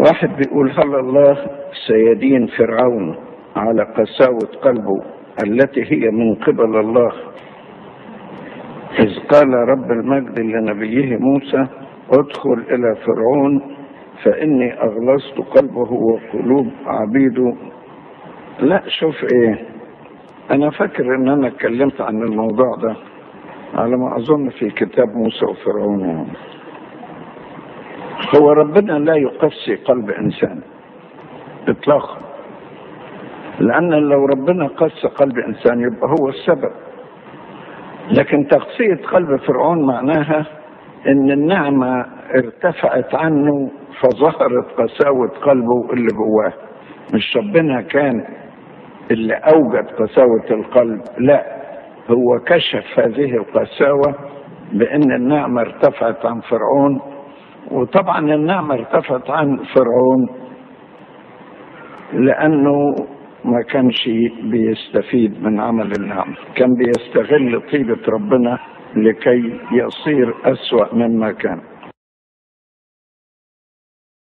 واحد بيقول هل الله سيدين فرعون على قساوة قلبه التي هي من قبل الله إذ قال رب المجد لنبيه موسى ادخل إلى فرعون فإني أغلظت قلبه وقلوب عبيده لا شوف إيه أنا فاكر إن أنا اتكلمت عن الموضوع ده على ما أظن في كتاب موسى وفرعون يعني. هو ربنا لا يقسي قلب إنسان إطلاقا لأن لو ربنا قسى قلب إنسان يبقى هو السبب لكن تقسية قلب فرعون معناها إن النعمة ارتفعت عنه فظهرت قساوة قلبه اللي جواه مش ربنا كان اللي أوجد قساوة القلب لا هو كشف هذه القساوة بأن النعمة ارتفعت عن فرعون وطبعا النعمة ارتفعت عن فرعون لأنه ما كانش بيستفيد من عمل النعمة كان بيستغل طيبة ربنا لكي يصير أسوأ مما كان